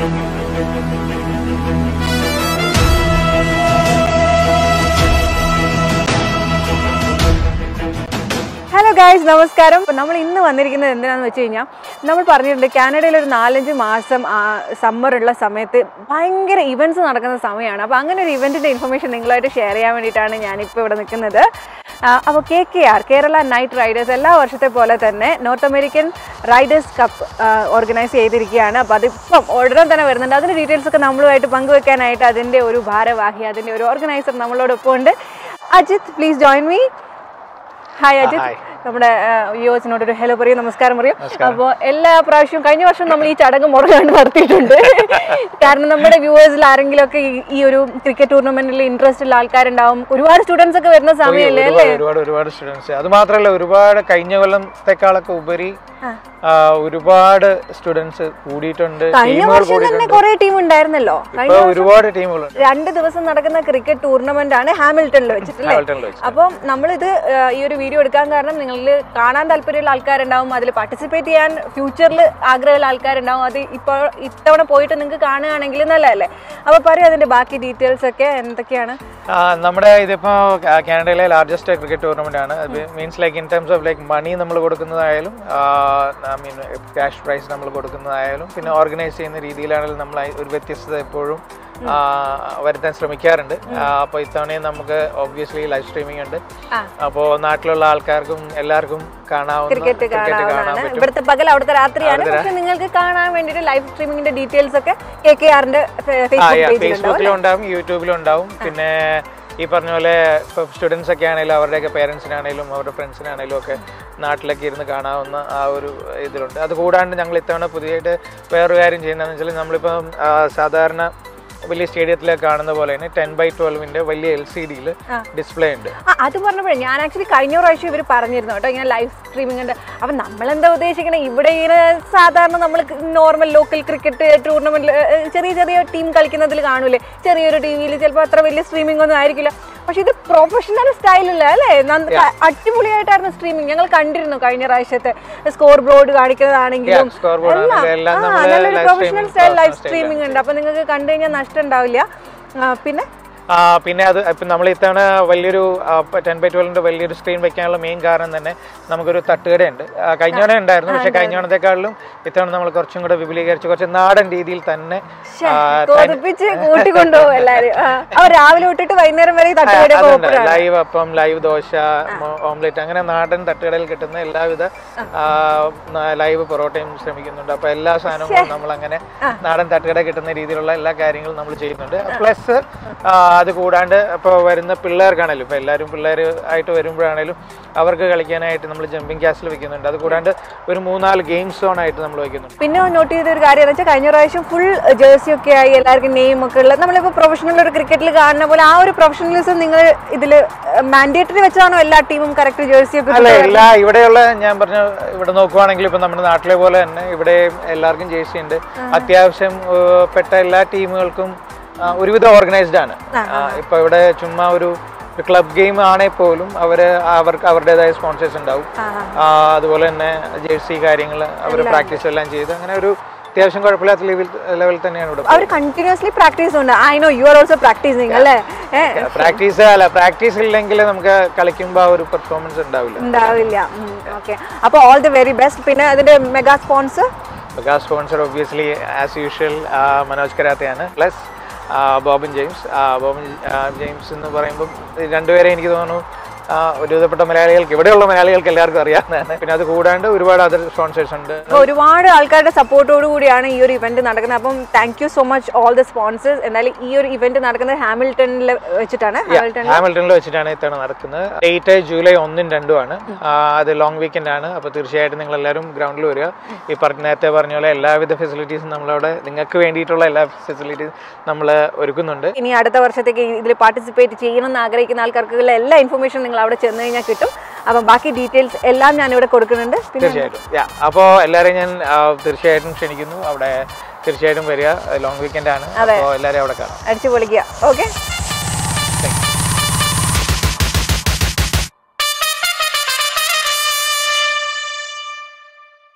Hello guys നമസ്കാരം അപ്പോൾ നമ്മൾ ഇന്ന് വന്നിരിക്കുന്നത് എന്തിനാന്ന് വെച്ച് കഴിഞ്ഞാൽ നമ്മൾ പറഞ്ഞിട്ടുണ്ട് കാനഡയിൽ ഒരു നാലഞ്ച് മാസം സമ്മർ ഉള്ള സമയത്ത് ഭയങ്കര ഇവൻറ്റ്സ് നടക്കുന്ന സമയമാണ് അപ്പോൾ അങ്ങനെ ഒരു ഇവൻറ്റിൻ്റെ ഇൻഫർമേഷൻ നിങ്ങളായിട്ട് ഷെയർ ചെയ്യാൻ വേണ്ടിയിട്ടാണ് ഞാനിപ്പോൾ ഇവിടെ നിൽക്കുന്നത് അപ്പോൾ K K R Kerala knight riders എല്ലാ വർഷത്തെ പോലെ തന്നെ north American riders cup organise ചെയ്തിരിക്കുകയാണ് അപ്പോൾ അതിപ്പം ഉടനെ തന്നെ വരുന്നുണ്ട് അതിൻ്റെ ഡീറ്റെയിൽസ് ഒക്കെ നമ്മളുമായിട്ട് പങ്കുവെക്കാനായിട്ട് അതിൻ്റെ ഒരു ഭാരവാഹി അതിൻ്റെ ഒരു ഓർഗനൈസർ നമ്മളോടൊപ്പം ഉണ്ട് Ajith please join me hi Ajith hi. നമ്മുടെ യുവസിനോട് ഒരു ഹലോ പറയും നമസ്കാരം പറയും അപ്പോൾ എല്ലാ പ്രാവശ്യവും കഴിഞ്ഞ വർഷം നമ്മൾ ഈ ചടങ്ങ് മുറകാണ്ട് നടത്തിയിട്ടുണ്ട് കാരണം നമ്മുടെ വ്യൂവേഴ്സിൽ ആരെങ്കിലും ഒക്കെ ഈ- ഈ ഒരു ക്രിക്കറ്റ് ടൂർണമെന്റിൽ ഇൻട്രസ്റ്റ് ഉള്ള ആൾക്കാരുണ്ടാവും ഒരുപാട് സ്റ്റുഡൻസ് ഒക്കെ വരുന്ന സമയമല്ലേ അല്ലേ ഒരുപാട് ഒരുപാട് ഒരുപാട് സ്റ്റുഡൻസ് അത് മാത്രമല്ല ഒരുപാട് കഴിഞ്ഞ കൊല്ലത്തെക്കാളൊക്കെ ഉപരി ആ, ഒരുപാട് സ്റ്റുഡൻസ് കൂടിയിട്ടുണ്ട് കഴിഞ്ഞ ടീമുകൾ വർഷം തന്നെ കൂടിയിട്ടുണ്ട് കുറെ ടീം ഉണ്ടായിരുന്നല്ലോ ഇപ്പൊ ഒരുപാട് ടീമുകളുണ്ട് രണ്ട് ദിവസം നടക്കുന്ന ക്രിക്കറ്റ് ടൂർണമെന്റ് ആണ് ഹാമിൽട്ടണിൽ വെച്ചിട്ടില്ലേ ഹാമിൽട്ടണിൽ വെച്ച്. അപ്പം നമ്മളിത് ആ, ഈ ഒരു വീഡിയോ എടുക്കാൻ കാരണം നിങ്ങളിൽ കാണാൻ താല്പര്യമുള്ള ആൾക്കാരുണ്ടാവും അതിൽ പാർട്ടിസിപ്പേറ്റ് ചെയ്യാൻ ഫ്യൂച്ചറിൽ ആഗ്രഹമുള്ള ആൾക്കാരുണ്ടാവും അത് ഇപ്പോൾ ഇത്തവണ പോയിട്ട് നിങ്ങൾക്ക് കാണുകയാണെങ്കിൽ നല്ലതല്ലേ അപ്പോൾ പറയൂ അതിന്റെ ബാക്കി ഡീറ്റെയിൽസ് ഒക്കെ എന്തൊക്കെയാണ് ആ, നമ്മുടെ ഇതിപ്പോ കാ- കാനഡയിലെ ലാർജസ്റ്റ് ക്രിക്കറ്റ് ടൂർണമെന്റ് ആണ് means like in terms of like money നമ്മൾ കൊടുക്കുന്നതായാലും ഐ മീൻ ക്യാഷ് പ്രൈസ് നമ്മൾ കൊടുക്കുന്നതായാലും പിന്നെ ഓർഗനൈസ് ചെയ്യുന്ന രീതിയിലാണെങ്കിലും നമ്മൾ അയി- ഒരു വ്യത്യസ്തത എപ്പോഴും ആ, വരുത്താൻ ശ്രമിക്കാറുണ്ട് അപ്പോൾ ഇത്തവണയും നമുക്ക് ഒബ്വിയസ്ലി ലൈവ് സ്ട്രീമിംഗ് ഉണ്ട് ആ. അപ്പോൾ നാട്ടിലുള്ള ആൾക്കാർക്കും എല്ലാവർക്കും കാണാവുന്ന ക്രിക്കറ്റ് ക്രിക്കറ്റ് കാണാൻ കാണാവുന്നതാണ് പറ്റും ഇവിടുത്തെ പകൽ അവിടുത്തെ രാത്രിയാണ് പക്ഷെ നിങ്ങൾക്ക് കാണാൻ വേണ്ടിയിട്ട് ലൈവ് സ്ട്രീമിങ്ങിന്റെ ഡീറ്റെയിൽസ് ഒക്കെ കെ കെ ആറിന്റെ ആ ഫേസ്ബുക്ക് പേജിലുണ്ടാവും ഫേസ്ബുക്കിലും ഉണ്ടാവും യൂട്യൂബിലും ഉണ്ടാവും പിന്നെ ഈ പറഞ്ഞ പോലെ ഇപ്പോൾ സ്റ്റുഡൻസ് ഒക്കെ ആണെങ്കിലും അവരുടെയൊക്കെ പേരൻസിനാണെങ്കിലും അവരുടെ ഫ്രണ്ട്സിനാണെങ്കിലും ഒക്കെ നാട്ടിലൊക്കെ ഇരുന്ന് കാണാവുന്ന ആ ഒരു ഇതിലുണ്ട് അത് കൂടാണ്ട് ഞങ്ങൾ ഇത്തവണ പുതിയതായിട്ട് വേറൊരു കാര്യം ചെയ്യുന്നതെന്ന് വെച്ചാൽ നമ്മളിപ്പം ആ, സാധാരണ വലിയ സ്റ്റേഡിയത്തിലൊക്കെ കാണുന്ന പോലെ തന്നെ ടെൻ ബൈ ട്വൽവിൻ്റെ വലിയ എൽ സി ഡിയിൽ ഡിസ്പ്ലേ ഉണ്ട് ആ അത് പറഞ്ഞപ്പോഴേ ഞാൻ ആക്ച്വലി കഴിഞ്ഞ പ്രാവശ്യം ഇവർ പറഞ്ഞിരുന്നു കേട്ടോ ഇങ്ങനെ ലൈവ് സ്ട്രീമിംഗ് ഉണ്ട് അപ്പം നമ്മളെന്താ ഉദ്ദേശിക്കണേ ഇവിടെ ഇങ്ങനെ സാധാരണ നമ്മൾ നോർമൽ ലോക്കൽ ക്രിക്കറ്റ് ടൂർണമെന്റിൽ ചെറിയ ചെറിയ ടീം കളിക്കുന്നതിൽ കാണൂലേ ചെറിയൊരു ടി വിയിൽ ചിലപ്പോൾ അത്ര വലിയ സ്ട്രീമിംഗ് ഒന്നും ആയിരിക്കില്ല പക്ഷെ ഇത് പ്രൊഫഷണൽ സ്റ്റൈലല്ല അല്ലേ നന്ന- അടിപൊളിയായിട്ടായിരുന്നു സ്ട്രീമിംഗ് ഞങ്ങൾ കണ്ടിരുന്നു കഴിഞ്ഞ പ്രാവശ്യത്തെ സ്കോർ ബോർഡ് കാണിക്കുന്നതാണെങ്കിലും സ്കോർ ബോർഡ് ആണെങ്കിലും എല്ലാം ആ, നമ്മൾ നല്ലൊരു live professional style live streaming streaming ഉണ്ട് അപ്പൊ നിങ്ങൾക്ക് കണ്ടു കഴിഞ്ഞാൽ നഷ്ടം ഉണ്ടാവില്ല ആ, പിന്നെ ആ, പിന്നെ അത് ഇപ്പം നമ്മൾ ഇത്തവണ വലിയൊരു ടെൻ ബൈ ട്വൽവിൻ്റെ വലിയൊരു സ്ക്രീൻ വെക്കാനുള്ള മെയിൻ കാരണം തന്നെ നമുക്കൊരു തട്ടുകടയുണ്ട് ആ, കഴിഞ്ഞ തവണ ഉണ്ടായിരുന്നു പക്ഷേ കഴിഞ്ഞ തവണത്തെക്കാളിലും ഇത്തവണ നമ്മൾ കുറച്ചും കൂടെ വിപുലീകരിച്ച് കുറച്ച് നാടൻ രീതിയിൽ തന്നെ ശ്ശെ, ആ, കൊതിപ്പിച്ച് കൂട്ടിക്കൊണ്ടുപോകും എല്ലാരും ആ, അവർ രാവിലെ വിട്ടിട്ട് വൈകുന്നേരം വരെ ഈ തട്ടുകടയൊക്കെ അതുണ്ട് open live appam live dosa omelette അങ്ങനെ നാടൻ തട്ടുകടയിൽ കിട്ടുന്ന എല്ലാവിധ ആ, ന- ലൈവ് പൊറോട്ടയും ശ്രമിക്കുന്നുണ്ട് അപ്പൊ എല്ലാ സാധനങ്ങളും നമ്മൾ അങ്ങനെ നാടൻ തട്ടുകട കിട്ടുന്ന രീതിയിലുള്ള എല്ലാ കാര്യങ്ങളും നമ്മൾ ചെയ്യുന്നുണ്ട് പ്ലസ് അത് കൂടാണ്ട് ഇപ്പോൾ വരുന്ന പിള്ളേർക്കാണേലും ഇപ്പോൾ എല്ലാവരും പിള്ളേർ ആയിട്ട് വരുമ്പോഴാണേലും അവർക്ക് കളിക്കാനായിട്ട് നമ്മൾ ജമ്പിങ് ക്യാസിൽ വെക്കുന്നുണ്ട് അത് കൂടാണ്ട് ഒരു മൂന്നാല് ഗെയിം സോൺ ആയിട്ട് നമ്മൾ വെക്കുന്നുണ്ട് പിന്നെ നോട്ട് ചെയ്ത ഒരു കാര്യം എന്ന് വെച്ചാൽ കഴിഞ്ഞ പ്രാവശ്യം ഫുൾ ജേഴ്സി ഒക്കെ ആയി എല്ലാവർക്കും നെയിം ഒക്കെ ഉള്ള നമ്മളിപ്പോൾ പ്രൊഫഷണൽ ഒരു ക്രിക്കറ്റിൽ കാണുന്ന പോലെ ആ ഒരു പ്രൊഫഷണലിസം നിങ്ങൾ ഇതിൽ മാൻഡേറ്ററി വെച്ചാണോ എല്ലാ ടീമും കറക്റ്റ് ജേഴ്സി ഒക്കെ അല്ല എല്ലാ ഇവിടെയുള്ള ഞാൻ പറഞ്ഞ ഇവിടെ നോക്കുവാണെങ്കിൽ ഇപ്പൊ നമ്മുടെ നാട്ടിലെ പോലെ തന്നെ ഇവിടെ എല്ലാവർക്കും ജേഴ്സി ഉണ്ട് അത്യാവശ്യം ഏഹ്, പെട്ട എല്ലാ ടീമുകൾക്കും ആ, ഒരുവിധം ഓർഗനൈസ്ഡ് ആണ് ആ, ഇപ്പൊ ഇവിടെ ചുമ്മാ ഒരു ക്ലബ് ഗെയിം ആണേ പോലും അവര് അവർക്ക് അവരുടേതായ സ്പോൺസേഴ്സ് ഉണ്ടാവും ആ, അതുപോലെ തന്നെ ജേഴ്സി കാര്യങ്ങൾ അവർ പ്രാക്ടീസ് എല്ലാം ചെയ്ത് അങ്ങനെ ഒരു അത്യാവശ്യം കുഴപ്പമില്ലാത്ത ലെവൽ ലെവൽ തന്നെയാണ് ഇവിടെ അവർ കണ്ടിന്യൂസ്ലി പ്രാക്ടീസ് ഉണ്ട് I know you are also practising അല്ലേ ഏ, പ്രാക്ടീസ് അല്ല പ്രാക്ടീസ് ഇല്ലെങ്കിൽ നമുക്ക് കളിക്കുമ്പോൾ ആ ഒരു പെർഫോമൻസ് ഉണ്ടാവില്ല ഉണ്ടാവില്ല ഓക്കെ അപ്പോൾ ഓൾ ദി വെരി ബെസ്റ്റ് പിന്നെ അതിന്റെ mega sponsor mega sponsor obviously as usual Manoj കരാത്തയാണ് പ്ലസ് ബോബൻ ജെയിംസ് ആ, ബോബൻ ആ, ജെയിംസ് എന്ന് പറയുമ്പം രണ്ടുപേരെ എനിക്ക് തോന്നുന്നു ആ, ഒരുവിധപ്പെട്ട മലയാളികൾക്ക് ഇവിടെയുള്ള മലയാളികൾക്ക് എല്ലാവർക്കും അറിയാവുന്നതാണ് പിന്നെ അത് കൂടാണ്ട് ഒരുപാട് അതർ സ്പോൺസേഴ്സ് ഉണ്ട് അപ്പോൾ ഒരുപാട് ആൾക്കാരുടെ സപ്പോർട്ടോടു കൂടിയാണ് ഈ ഒരു ഇവന്റ് നടക്കുന്നത് അപ്പം thank you so much all the sponsors എന്നാലും ഈ ഒരു ഇവന്റ് നടക്കുന്നത് ഹാമിൽട്ടണിൽ വെച്ചിട്ടാണ് ഹാമിൽട്ടൺ ഹാമിൽട്ടണിൽ വെച്ചിട്ടാണ് ഇത്തവണ നടക്കുന്നത് ഡേറ്റ് ജൂലൈ ഒന്നും രണ്ടും ആണ് ആ, അത് ലോങ് വീക്കെൻഡ് ആണ് അപ്പോൾ തീർച്ചയായിട്ടും നിങ്ങൾ എല്ലാവരും ഗ്രൗണ്ടിൽ വരിക ഈ പറഞ്ഞ നേരത്തെ പറഞ്ഞ പോലെ എല്ലാവിധ ഫെസിലിറ്റീസും നമ്മളവിടെ നിങ്ങൾക്ക് വേണ്ടിയിട്ടുള്ള എല്ലാ ഫെസിലിറ്റീസും നമ്മൾ ഒരുക്കുന്നുണ്ട് ഇനി അടുത്ത വർഷത്തേക്ക് ഇതിൽ പാർട്ടിസിപ്പേറ്റ് ചെയ്യണം എന്ന് ആഗ്രഹിക്കുന്ന ആൾക്കാർക്കുള്ള എല്ലാ ഇൻഫർമേഷൻ നിങ്ങൾ അവിടെ ചെന്ന് കഴിഞ്ഞാൽ കിട്ടും അപ്പം ബാക്കി ഡീറ്റെയിൽസ് എല്ലാം ഞാൻ ഇവിടെ കൊടുക്കുന്നുണ്ട് പിന്നെ തീർച്ചയായിട്ടും യാ അപ്പോൾ എല്ലാവരെയും ഞാൻ ആ, തീർച്ചയായിട്ടും ക്ഷണിക്കുന്നു അവിടെ തീർച്ചയായിട്ടും വരിക ലോങ് വീക്കെൻഡ് ആണ് അപ്പോൾ എല്ലാവരെയും അവിടെ കാണാം അടിച്ചു പൊളിക്കുക ഓക്കെ